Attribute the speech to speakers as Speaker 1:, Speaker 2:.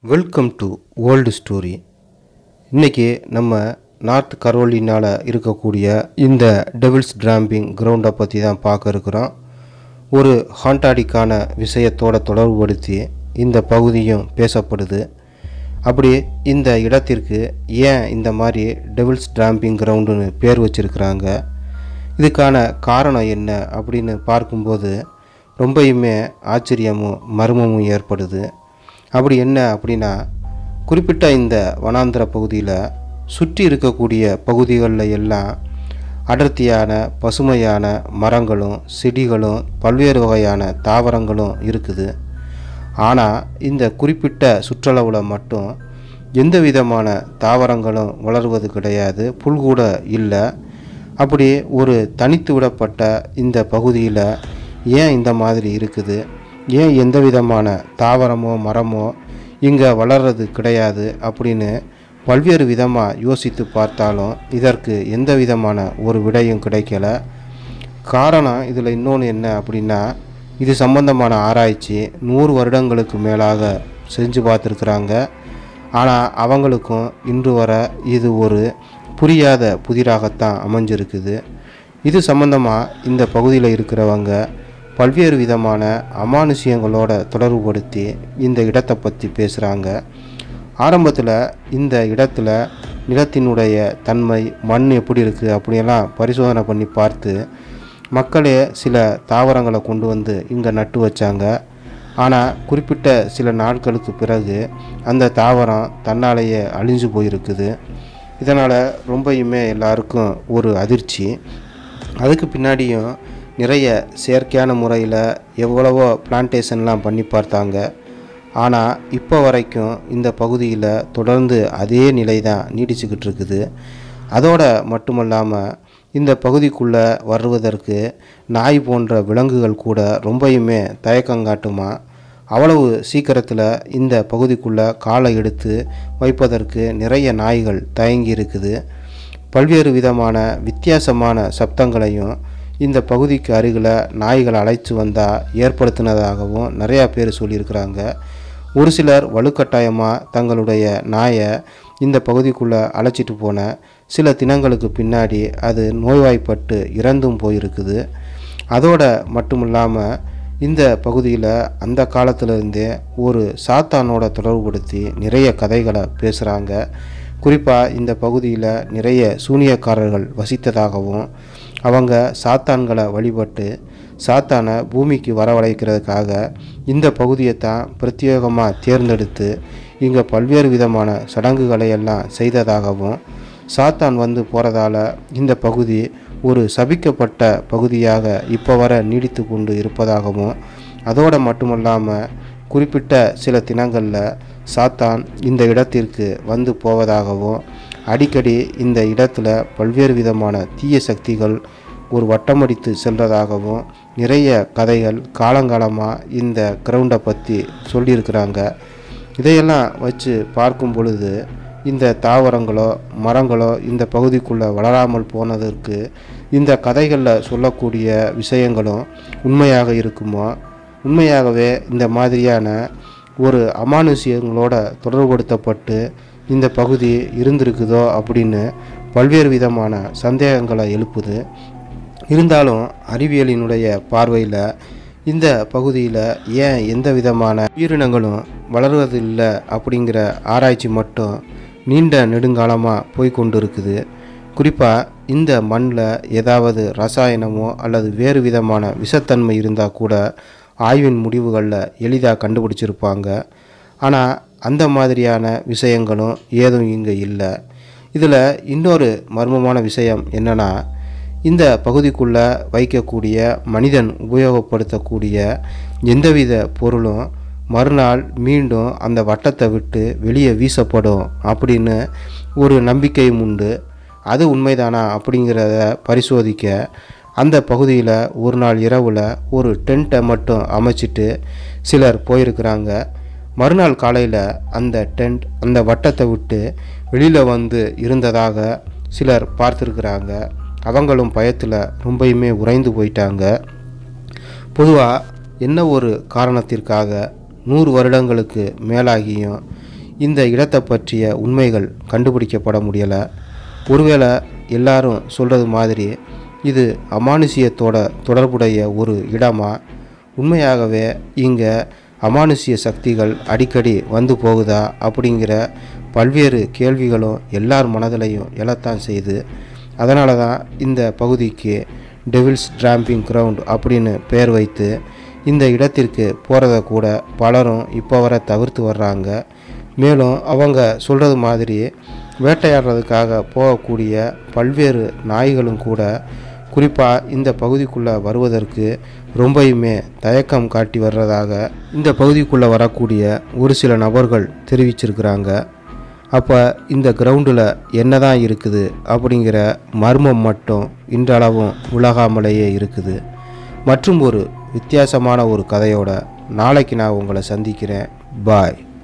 Speaker 1: welcome to old story இன்றைக்கி நம்ம north கரோலினால இருக்கக்கூடிய இந்த டெவில்ஸ் டிராம்பிங் கிரவுண்டை பற்றி தான் பார்க்க இருக்கிறோம் ஒரு ஹாண்டாடிக்கான விஷயத்தோட தொடர்புபடுத்தி இந்த பகுதியும் பேசப்படுது அப்படி இந்த இடத்திற்கு ஏன் இந்த மாதிரி டெவில்ஸ் டிராம்பிங் கிரவுண்டுன்னு பேர் வச்சிருக்கிறாங்க இதுக்கான காரணம் என்ன அப்படின்னு பார்க்கும்போது ரொம்பயுமே ஆச்சரியமும் மர்மமும் ஏற்படுது அப்படி என்ன அப்படின்னா குறிப்பிட்ட இந்த வனாந்திர பகுதியில் சுற்றி இருக்கக்கூடிய பகுதிகளில் எல்லாம் அடர்த்தியான பசுமையான மரங்களும் செடிகளும் பல்வேறு வகையான தாவரங்களும் இருக்குது ஆனால் இந்த குறிப்பிட்ட சுற்றளவில் மட்டும் எந்த விதமான தாவரங்களும் வளர்வது கிடையாது புல் கூட இல்லை அப்படி ஒரு தனித்து விடப்பட்ட இந்த பகுதியில் ஏன் இந்த மாதிரி இருக்குது ஏன் எந்த விதமான தாவரமோ மரமோ இங்கே வளர்றது கிடையாது அப்படின்னு பல்வேறு விதமாக யோசித்து பார்த்தாலும் இதற்கு எந்த விதமான ஒரு விடையும் கிடைக்கல காரணம் இதில் இன்னொன்று என்ன அப்படின்னா இது சம்பந்தமான ஆராய்ச்சி நூறு வருடங்களுக்கு மேலாக செஞ்சு பார்த்துருக்குறாங்க ஆனால் அவங்களுக்கும் இன்று வர இது ஒரு புரியாத புதிராகத்தான் அமைஞ்சிருக்குது இது சம்பந்தமாக இந்த பகுதியில் இருக்கிறவங்க பல்வேறு விதமான அமானுஷ்யங்களோட தொடர்புபடுத்தி இந்த இடத்தை பற்றி பேசுகிறாங்க ஆரம்பத்தில் இந்த இடத்துல நிலத்தினுடைய தன்மை மண் எப்படி இருக்குது அப்படியெல்லாம் பரிசோதனை பண்ணி பார்த்து மக்களே சில தாவரங்களை கொண்டு வந்து இங்கே நட்டு வச்சாங்க ஆனால் குறிப்பிட்ட சில நாட்களுக்கு பிறகு அந்த தாவரம் தன்னாலேயே அழிஞ்சு போயிருக்குது இதனால் ரொம்பயுமே எல்லாருக்கும் ஒரு அதிர்ச்சி அதுக்கு பின்னாடியும் நிறைய செயற்கையான முறையில் எவ்வளவோ பிளான்டேஷன்லாம் பண்ணி பார்த்தாங்க ஆனால் இப்போ வரைக்கும் இந்த பகுதியில் தொடர்ந்து அதே நிலை தான் நீடிச்சுக்கிட்டு இருக்குது அதோட மட்டுமல்லாமல் இந்த பகுதிக்குள்ளே வருவதற்கு நாய் போன்ற விலங்குகள் கூட ரொம்பயுமே தயக்கங்காட்டுமா அவ்வளவு சீக்கிரத்தில் இந்த பகுதிக்குள்ளே காலை எடுத்து வைப்பதற்கு நிறைய நாய்கள் தயங்கி இருக்குது பல்வேறு விதமான வித்தியாசமான சப்தங்களையும் இந்த பகுதிக்கு அருகில் நாய்கள் அழைத்து வந்தால் ஏற்படுத்தினதாகவும் நிறையா பேர் சொல்லியிருக்கிறாங்க ஒரு சிலர் வலுக்கட்டாயமாக தங்களுடைய நாயை இந்த பகுதிக்குள்ளே அழைச்சிட்டு போன சில தினங்களுக்கு பின்னாடி அது நோய்வாய்ப்பட்டு இறந்தும் போயிருக்குது அதோட மட்டும் இல்லாமல் இந்த பகுதியில் அந்த காலத்திலிருந்தே ஒரு சாத்தானோட தொடர்புபடுத்தி நிறைய கதைகளை பேசுகிறாங்க குறிப்பாக இந்த பகுதியில் நிறைய சூனியக்காரர்கள் வசித்ததாகவும் அவங்க சாத்தான்களை வழிபட்டு சாத்தானை பூமிக்கு வரவழைக்கிறதுக்காக இந்த பகுதியை தான் பிரத்யேகமாக தேர்ந்தெடுத்து இங்கே பல்வேறு விதமான சடங்குகளை எல்லாம் செய்ததாகவும் சாத்தான் வந்து போகிறதால இந்த பகுதி ஒரு சபிக்கப்பட்ட பகுதியாக இப்போ வர நீடித்து கொண்டு இருப்பதாகவும் அதோடு மட்டுமல்லாமல் குறிப்பிட்ட சில தினங்களில் சாத்தான் இந்த இடத்திற்கு வந்து போவதாகவும் அடிக்கடி இந்த இடத்துல பல்வேறு விதமான தீய சக்திகள் ஒரு வட்டமடித்து செல்றதாகவும் நிறைய கதைகள் காலங்காலமாக இந்த கிரவுண்டை பற்றி சொல்லியிருக்கிறாங்க இதையெல்லாம் வச்சு பார்க்கும் பொழுது இந்த தாவரங்களோ மரங்களோ இந்த பகுதிக்குள்ளே வளராமல் போனதற்கு இந்த கதைகளில் சொல்லக்கூடிய விஷயங்களும் உண்மையாக இருக்குமோ உண்மையாகவே இந்த மாதிரியான ஒரு அமானுஷ்யங்களோட தொடர்புபடுத்தப்பட்டு இந்த பகுதி இருந்திருக்குதோ அப்படின்னு பல்வேறு விதமான சந்தேகங்களை எழுப்புது இருந்தாலும் அறிவியலினுடைய பார்வையில் இந்த பகுதியில் ஏன் எந்த விதமான உயிரினங்களும் வளருவதில்லை அப்படிங்கிற ஆராய்ச்சி மட்டும் நீண்ட நெடுங்காலமாக போய்கொண்டு இருக்குது குறிப்பாக இந்த மண்ணில் ஏதாவது ரசாயனமோ அல்லது வேறு விதமான விஷத்தன்மை இருந்தால் கூட ஆய்வின் முடிவுகளில் எளிதாக கண்டுபிடிச்சிருப்பாங்க ஆனால் அந்த மாதிரியான விஷயங்களும் ஏதும் இங்கே இல்லை இதில் இன்னொரு மர்மமான விஷயம் என்னென்னா இந்த பகுதிக்குள்ளே வைக்கக்கூடிய மனிதன் உபயோகப்படுத்தக்கூடிய எந்தவித பொருளும் மறுநாள் மீண்டும் அந்த வட்டத்தை விட்டு வெளியே வீசப்படும் அப்படின்னு ஒரு நம்பிக்கையும் உண்டு அது உண்மைதானா அப்படிங்கிறத பரிசோதிக்க அந்த பகுதியில் ஒரு நாள் இரவில் ஒரு டென்ட்டை மட்டும் அமைச்சிட்டு சிலர் போயிருக்கிறாங்க மறுநாள் காலையில் அந்த டென்ட் அந்த வட்டத்தை விட்டு வெளியில் வந்து இருந்ததாக சிலர் பார்த்துருக்குறாங்க அவங்களும் பயத்தில் ரொம்பயுமே உறைந்து போயிட்டாங்க பொதுவாக என்ன ஒரு காரணத்திற்காக நூறு வருடங்களுக்கு மேலாகியும் இந்த இடத்தை பற்றிய உண்மைகள் கண்டுபிடிக்கப்பட முடியலை ஒருவேளை எல்லாரும் சொல்கிறது மாதிரி இது அமானுஷியத்தோட தொடர்புடைய ஒரு இடமா உண்மையாகவே இங்கே அமானுஷ்ய சக்திகள் அடிக்கடி வந்து போகுதா அப்படிங்கிற பல்வேறு கேள்விகளும் எல்லார் மனதிலையும் எழத்தான் செய்யுது அதனால தான் இந்த பகுதிக்கு டெவில்ஸ் டிராம்பிங் கிரவுண்ட் அப்படின்னு பெயர் வைத்து இந்த இடத்திற்கு போகிறத கூட பலரும் இப்போ வர தவிர்த்து வர்றாங்க மேலும் அவங்க சொல்கிறது மாதிரி வேட்டையாடுறதுக்காக போகக்கூடிய பல்வேறு நாய்களும் கூட குறிப்பாக இந்த பகுதிக்குள்ளே வருவதற்கு ரொம்பயுமே தயக்கம் காட்டி வர்றதாக இந்த பகுதிக்குள்ளே வரக்கூடிய ஒரு சில நபர்கள் தெரிவிச்சிருக்கிறாங்க அப்போ இந்த கிரவுண்டில் என்ன தான் இருக்குது அப்படிங்கிற மர்மம் மட்டும் இன்றளவும் உலகாமலேயே இருக்குது மற்றும் ஒரு வித்தியாசமான ஒரு கதையோட நாளைக்கு நான் உங்களை சந்திக்கிறேன் பாய்